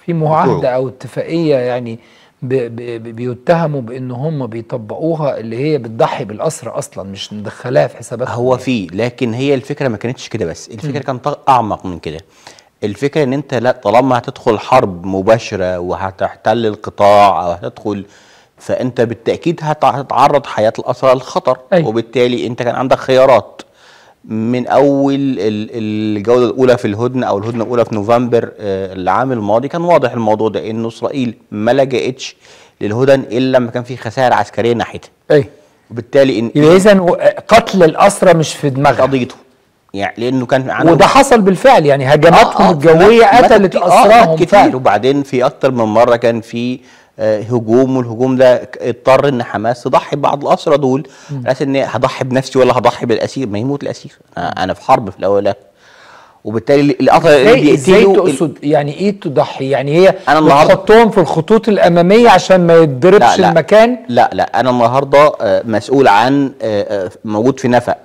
في معاهده او اتفاقيه يعني ب ب ب- بيتهموا بان هم بيطبقوها اللي هي بتضحي بالاسرى اصلا مش مدخلاها في حساباتهم هو في لكن هي الفكره ما كانتش كده بس الفكره كانت اعمق من كده الفكره ان انت لا طالما هتدخل حرب مباشره وهتحتل القطاع او هتدخل فانت بالتاكيد هت- هتعرض حياه الاسرى للخطر أيوة. وبالتالي انت كان عندك خيارات من اول ال- الجوله الاولى في الهدنه او الهدنه الاولى في نوفمبر آه، العام الماضي كان واضح الموضوع ده انه اسرائيل ما لجأتش للهدن الا لما كان في خسائر عسكريه ناحيتها اي وبالتالي ان يبقى اذا قتل الاسرى مش في دماغها قضيته يعني لانه كان عنده وده حصل بالفعل يعني هجماتهم آه، آه، الجويه مات- مات قتلت كتير- آه، اسراهم مات كتير فعلا وبعدين في اكتر من مره كان في آه، هجوم والهجوم ده ك- اضطر ان حماس تضحي ببعض الاسرى دول على اساس ان هضحي بنفسي ولا هضحي بالاسير ما يموت الاسير انا أنا في حرب في الاول والآخر. وبالتالي القطر اللي ازاي ازاي بيقتلوا ال- تقصد يعني ايه تضحي يعني هي أنا النهاردة- بتحطهم في الخطوط الاماميه عشان ما يتضربش المكان لا لا انا النهارده آه، مسؤول عن آه، آه، موجود في نفق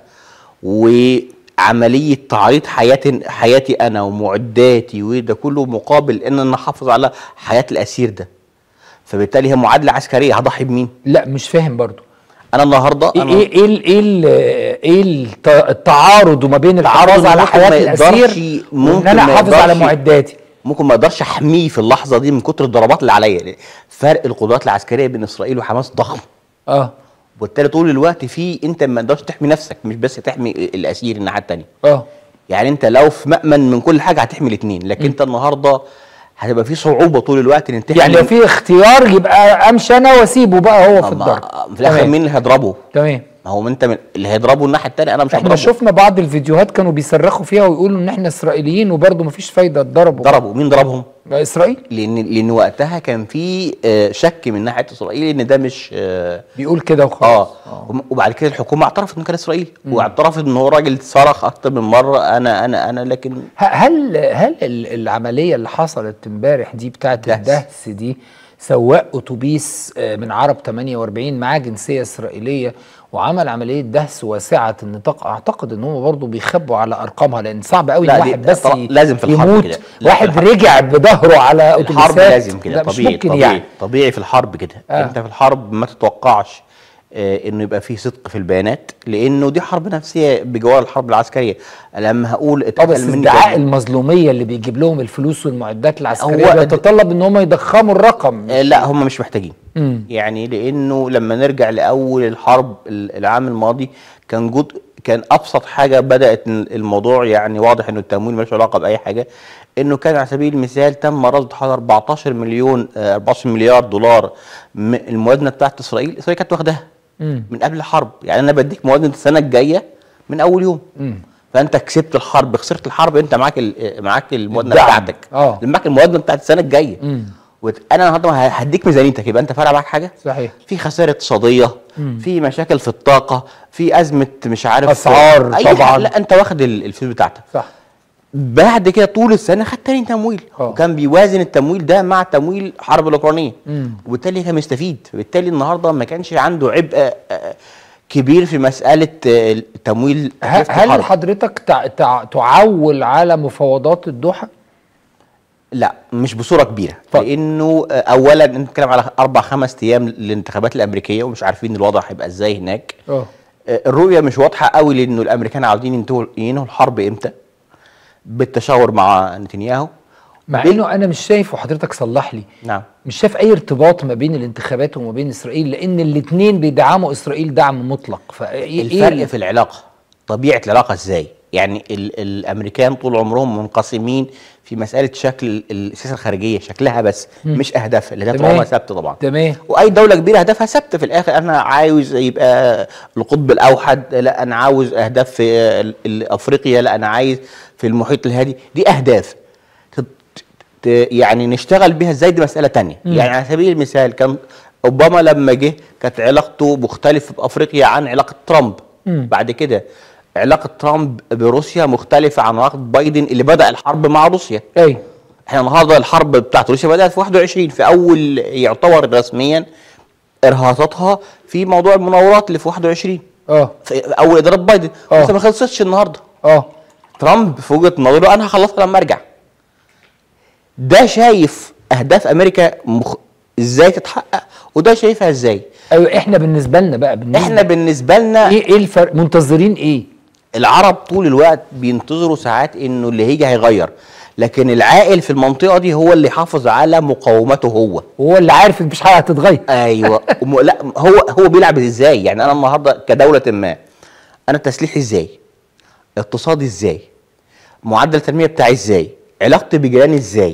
وعمليه تعريض حياتي حياتي انا ومعداتي وده كله مقابل ان انا احافظ على حياه الاسير ده فبالتالي هي معادله عسكريه هضحي بمين لا مش فاهم برضو انا النهارده ايه أنا ايه ايه ال- ايه ال- ايه الت- التعارض وما بين الحفاظ على ممكن حياه ما يقدرش- الاسير وان ممكن انا ما احافظ على يقدرش- معداتي ممكن ما اقدرش احميه في اللحظه دي من كتر الضربات اللي عليا فرق القدرات العسكريه بين اسرائيل وحماس ضخم اه وبالتالي طول الوقت في انت ما تقدرش تحمي نفسك مش بس تحمي الاسير الناحيه الثانيه اه يعني انت لو في مأمن من كل حاجه هتحمي الاثنين لكن انت النهارده هتبقى في صعوبه طول الوقت ان تحمي يعني لو في اختيار يبقى امشي انا واسيبه بقى هو في أما الضرب في الاخر تمام. مين اللي هيضربه؟ تمام ما هو انت من اللي هيضربه الناحيه الثانيه انا مش احنا هضربه شفنا بعض الفيديوهات كانوا بيصرخوا فيها ويقولوا ان احنا اسرائيليين وبرضه مفيش فايده اتضربوا ضربوا مين ضربهم؟ اسرائيل لان لان وقتها كان في آه، شك من ناحيه اسرائيل ان ده مش اه, بيقول كده وخلاص آه. وم- وبعد كده الحكومه اعترفت انه كان اسرائيلي واعترفت ان هو راجل صرخ اكتر من مره انا انا انا لكن ه- هل هل ال- العمليه اللي حصلت امبارح دي بتاعت دهس. الدهس دي سواق اتوبيس آه، من عرب 48 معاه جنسيه اسرائيليه وعمل عمليه دهس واسعه النطاق اعتقد ان هم برضه بيخبوا على ارقامها لان صعب قوي ان لا، دي- واحد بس طبعا ي- لازم في الحرب يموت كده. لا، في واحد الحرب. رجع بظهره على الحرب اتوبيسات لازم كده لا مش طبيعي ممكن طبيعي يعني طبيعي في الحرب كده آه. آه. انت في الحرب ما تتوقعش آه انه يبقى في صدق في البيانات لانه دي حرب نفسيه بجوار الحرب العسكريه لما هقول اه بس اتقتل مني ادعاء كذا. المظلوميه اللي بيجيب لهم الفلوس والمعدات العسكريه هو- بيتطلب ان هم يضخموا الرقم آه لا هم مش محتاجين مم. يعني لانه لما نرجع لاول الحرب ال- العام الماضي كان جزء كان ابسط حاجه بدات الموضوع يعني واضح انه التمويل ملوش علاقه باي حاجه انه كان على سبيل المثال تم رصد حوالي 14 مليون آه، 14 مليار دولار م- الموازنه بتاعت اسرائيل اسرائيل كانت واخداها مم. من قبل الحرب يعني انا بديك موازنه السنه الجايه من اول يوم مم. فانت كسبت الحرب خسرت الحرب انت معاك ال- معاك الموازنه الدعم. بتاعتك آه. معاك الموازنه بتاعت السنه الجايه مم. وت- انا النهارده هديك ميزانيتك يبقى انت فارق معاك حاجه صحيح في خسائر اقتصاديه في مشاكل في الطاقه في ازمه مش عارف أسعار أي طبعاً. حاجة. لا انت واخد ال- الفلوس بتاعتك صح بعد كده طول السنه خد تاني تمويل آه. وكان بيوازن التمويل ده مع تمويل الحرب الاوكرانيه مم. وبالتالي كان مستفيد بالتالي النهارده ما كانش عنده عبء آه، كبير في مساله آه، التمويل ه- تكلفة هل الحرب. حضرتك تع... تع... تعول على مفاوضات الدوحه؟ لا مش بصوره كبيره طيب. لانه آه، اولا انت بتتكلم على اربع خمس ايام للانتخابات الامريكيه ومش عارفين الوضع هيبقى ازاي هناك اه آه، الرؤيه مش واضحه قوي لانه الامريكان عاوزين ينتهوا ينهوا الحرب امتى بالتشاور مع نتنياهو مع بال- انه انا مش شايف وحضرتك صلح لي نعم مش شايف اي ارتباط ما بين الانتخابات وما بين اسرائيل لان الاثنين بيدعموا اسرائيل دعم مطلق فايه الفرق إيه في العلاقه طبيعه العلاقه ازاي يعني ال الامريكان طول عمرهم منقسمين في مساله شكل ال- السياسه الخارجيه شكلها بس مش اهدافها الاهداف طول تمام. عمرها ثابته طبعا تمام واي دوله كبيره هدفها ثابته في الاخر انا عاوز يبقى القطب الاوحد لا انا عاوز اهداف في ال- ال- افريقيا لا انا عايز في المحيط الهادي دي اهداف ت- ت- يعني نشتغل بيها ازاي دي مساله تانية يعني على سبيل المثال كان اوباما لما جه كانت علاقته مختلفه بافريقيا عن علاقه ترامب مم. بعد كده علاقه ترامب بروسيا مختلفه عن علاقه بايدن اللي بدا الحرب مع روسيا اي احنا النهارده الحرب بتاعت روسيا بدات في 21 في اول يعتبر رسميا ارهاصاتها في موضوع المناورات اللي في 21 اه في اول اداره بايدن آه. لسه ما خلصتش النهارده اه ترامب في وجهه نظره انا هخلصها لما ارجع ده شايف اهداف امريكا مخ... ازاي تتحقق وده شايفها ازاي ايوه احنا بالنسبه لنا بقى بالنسبة احنا بالنسبه لنا ايه ايه الفرق منتظرين ايه العرب طول الوقت بينتظروا ساعات انه اللي هيجي هيغير لكن العاقل في المنطقه دي هو اللي يحافظ على مقاومته هو وهو اللي عارف ان مفيش حاجه هتتغير ايوه وم- لا هو هو بيلعب ازاي يعني انا النهارده كدوله ما انا تسليحي ازاي اقتصادي ازاي معدل التنميه بتاعي ازاي علاقتي بجيراني ازاي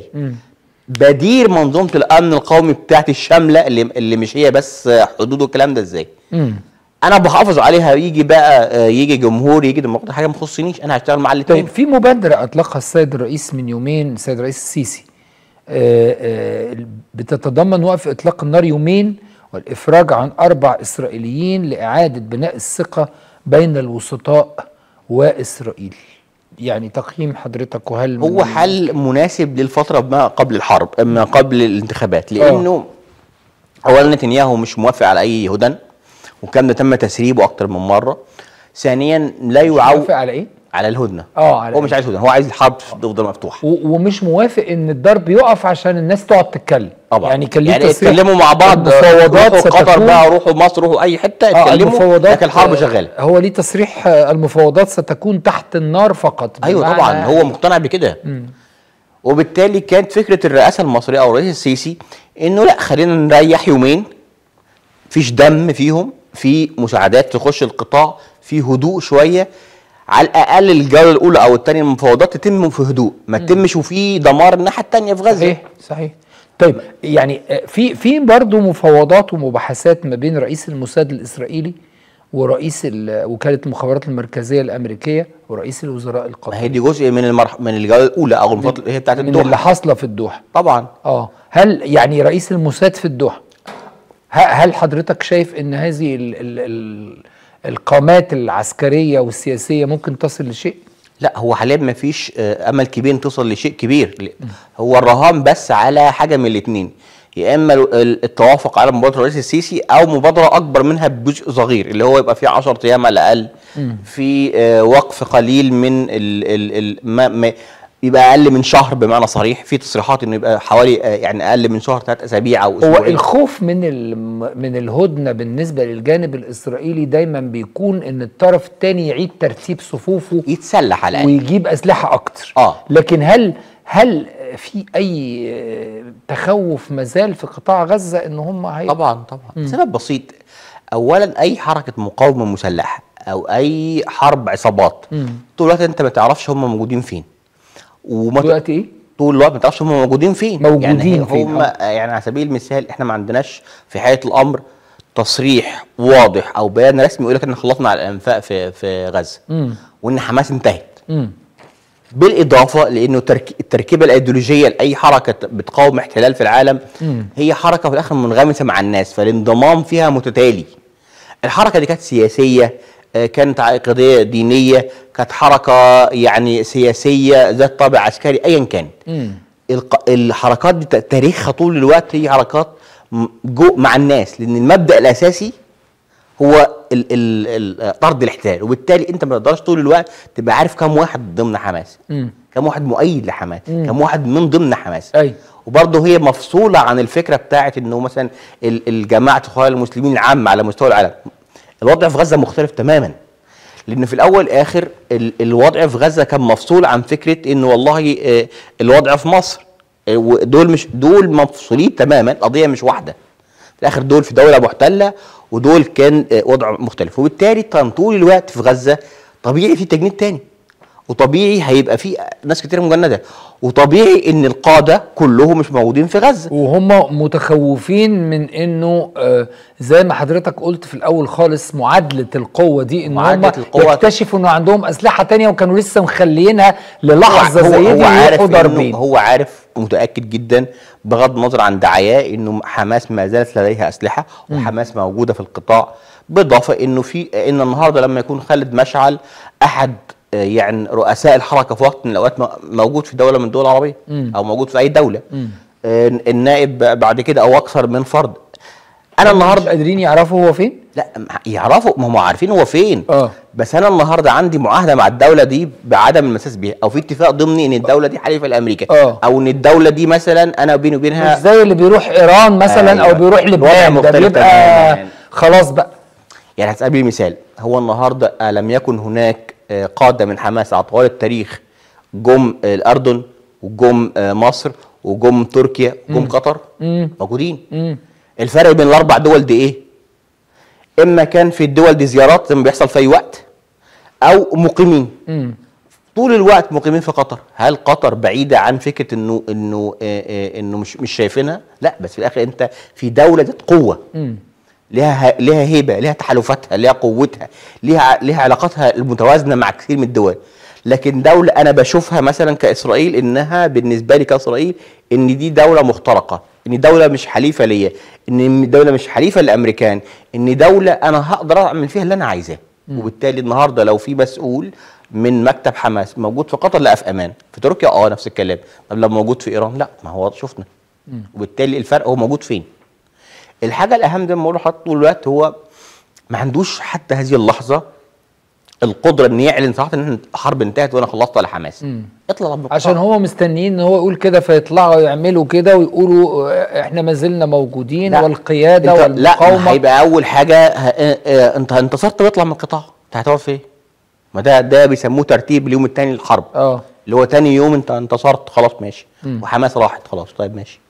بدير منظومه الامن القومي بتاعتي الشامله اللي اللي مش هي بس حدود والكلام ده ازاي امم انا بحافظ عليها يجي بقى آه، يجي جمهور يجي ديمقراطي حاجه ما تخصنيش انا هشتغل مع الاثنين طيب في مبادرة أطلقها السيد الرئيس من يومين السيد الرئيس السيسي آه، آه، بتتضمن وقف إطلاق النار يومين والإفراج عن أربع إسرائيليين لإعادة بناء الثقة بين الوسطاء وإسرائيل يعني تقييم حضرتك وهل هو حل مناسب للفتره ما قبل الحرب ما قبل الانتخابات لانه اولا نتنياهو مش موافق على اي هدن وكان ده تم تسريبه اكتر من مره ثانيا لا يعو موافق على إيه؟ على الهدنه آه، على هو إيه؟ مش عايز هدنه هو عايز الحرب تفضل مفتوحه و- ومش موافق ان الضرب يقف عشان الناس تقعد تتكلم طبعا يعني كان ليه يعني تصريح اتكلموا مع بعض المفاوضات روحوا قطر ستكون- بقى روحوا مصر روحوا اي حته آه، اتكلموا المفاوضات لكن الحرب آه، شغاله هو ليه تصريح آه، المفاوضات ستكون تحت النار فقط ايوه بمعنى- طبعا هو مقتنع بكده وبالتالي كانت فكره الرئاسه المصريه او الرئيس السيسي انه لا خلينا نريح يومين فيش دم فيهم في مساعدات تخش القطاع في هدوء شويه على الاقل الجوله الاولى او الثانيه من المفاوضات تتم في هدوء ما تتمش وفي دمار الناحيه الثانيه في غزه صحيح صحيح طيب يعني آه، في في برضه مفاوضات ومباحثات ما بين رئيس الموساد الاسرائيلي ورئيس ال- وكاله المخابرات المركزيه الامريكيه ورئيس الوزراء ما القطري هي دي جزء من المرح... من الجوله الاولى او المفاوضات اللي هي بتاعت من اللي الدوحه حاصله في الدوحه طبعا اه هل يعني رئيس الموساد في الدوحه ه- هل حضرتك شايف ان هذه ال ال ال القامات العسكريه والسياسيه ممكن تصل لشيء؟ لا هو حاليا ما فيش آه، امل كبير ان توصل لشيء كبير ل- هو الرهان بس على حاجه من الاثنين يا اما ال- ال- التوافق على مبادره الرئيس السيسي او مبادره اكبر منها بجزء صغير اللي هو يبقى فيه 10 ايام على الاقل في آه، وقف قليل من ال ال ال ما ما يبقى اقل من شهر بمعنى صريح في تصريحات انه يبقى حوالي آه، يعني اقل من شهر ثلاث اسابيع او هو اسبوعين الخوف من الم- من الهدنه بالنسبه للجانب الاسرائيلي دايما بيكون ان الطرف الثاني يعيد ترتيب صفوفه يتسلح على الاقل ويجيب اسلحه اكتر آه. لكن هل هل في اي آه، تخوف مازال في قطاع غزه ان هم هي طبعا طبعا سبب بسيط اولا اي حركه مقاومه مسلحه او اي حرب عصابات طول الوقت انت ما تعرفش هم موجودين فين وما ت- دلوقتي ايه؟ طول الوقت ما تعرفش هم موجودين فين موجودين يعني فين، هم يعني على سبيل المثال احنا ما عندناش في حقيقه الامر تصريح واضح او بيان رسمي يقول لك ان خلصنا على الانفاق في في غزه وان حماس انتهت مم. بالاضافه لانه ترك... التركيبه الايديولوجيه لاي حركه بتقاوم احتلال في العالم هي حركه في الاخر منغمسه مع الناس فالانضمام فيها متتالي الحركه دي كانت سياسيه آه، كانت عقديه دينيه كانت حركه يعني سياسيه ذات طابع عسكري ايا كان الق... الحركات دي ت- تاريخها طول الوقت هي حركات م- جو مع الناس لان المبدا الاساسي هو ال ال ال طرد الاحتلال وبالتالي انت ما تقدرش طول الوقت تبقى عارف كم واحد ضمن حماس كم واحد مؤيد لحماس كم واحد من ضمن حماس أي. وبرضه هي مفصوله عن الفكره بتاعت انه مثلا ال- الجماعه اخوان المسلمين العامه على مستوى العالم الوضع في غزه مختلف تماما لان في الاول والاخر ال- الوضع في غزه كان مفصول عن فكره انه والله آه، الوضع في مصر آه، ودول مش دول مفصولين تماما القضيه مش واحده في الاخر دول في دوله محتله ودول كان آه، وضع مختلف وبالتالي كان طول الوقت في غزه طبيعي في تجنيد تاني وطبيعي هيبقى في ناس كتير مجنده وطبيعي ان القاده كلهم مش موجودين في غزه وهم متخوفين من انه آه، زي ما حضرتك قلت في الاول خالص معادله القوه دي ان هم معادلة القوة- يكتشفوا انه عندهم اسلحه تانية وكانوا لسه مخليينها للحظه هو- زي هو دي عارف يروحوا إنه- ضاربين هو عارف متاكد جدا بغض النظر عن دعاياه انه حماس ما زالت لديها اسلحه وحماس موجوده في القطاع بالاضافه انه في ان النهارده لما يكون خالد مشعل احد آه، يعني رؤساء الحركه في وقت من الاوقات م- موجود في دوله من الدول العربيه او موجود في اي دوله آه، النائب بعد كده او اكثر من فرد انا مش النهارده قادرين يعرفوا هو فين لا ما- يعرفوا ما هم عارفين هو فين اه. بس انا النهارده عندي معاهده مع الدوله دي بعدم المساس بيها او في اتفاق ضمني ان الدوله دي حليفه لامريكا اه. او ان الدوله دي مثلا انا بيني مش وبينها زي اللي بيروح ايران مثلا أيوة. او بيروح الوضع لبنان ده مختلف بيبقى تماماً. خلاص بقى يعني هسأل بيه مثال هو النهارده ألم يكن هناك آه، قادة من حماس على طوال التاريخ جم آه، الأردن وجم آه، مصر وجم تركيا وجم قطر مم. موجودين مم. الفرق بين الأربع دول دي إيه؟ إما كان في الدول دي زيارات زي ما بيحصل في أي وقت أو مقيمين مم. طول الوقت مقيمين في قطر هل قطر بعيده عن فكره انه انه آه، آه، انه مش مش شايفينها لا بس في الاخر انت في دوله ذات قوه مم. لها لها هيبه لها تحالفاتها لها قوتها لها لها علاقاتها المتوازنه مع كثير من الدول لكن دوله انا بشوفها مثلا كاسرائيل انها بالنسبه لي كاسرائيل ان دي دوله مخترقه ان دوله مش حليفه ليا ان دوله مش حليفه للامريكان ان دوله انا هقدر اعمل فيها اللي انا عايزاه وبالتالي النهارده لو في مسؤول من مكتب حماس موجود في قطر لا في امان في تركيا اه نفس الكلام طب لو موجود في ايران لا ما هو شفنا وبالتالي الفرق هو موجود فين الحاجه الاهم زي ما بقول لحضرتك طول الوقت هو ما عندوش حتى هذه اللحظه القدره ان يعلن صراحه ان الحرب انتهت وانا خلصت على حماس اطلع رب عشان هو مستنيين ان هو يقول كده فيطلعوا يعملوا كده ويقولوا آه، احنا ما زلنا موجودين لا. والقياده انت لا والمقاومه هيبقى اول حاجه ه... اه اه انت انتصرت واطلع من القطاع انت هتقف فين؟ ما ده ده بيسموه ترتيب اليوم الثاني للحرب اه اللي هو تاني يوم انت انتصرت خلاص ماشي وحماس راحت خلاص طيب ماشي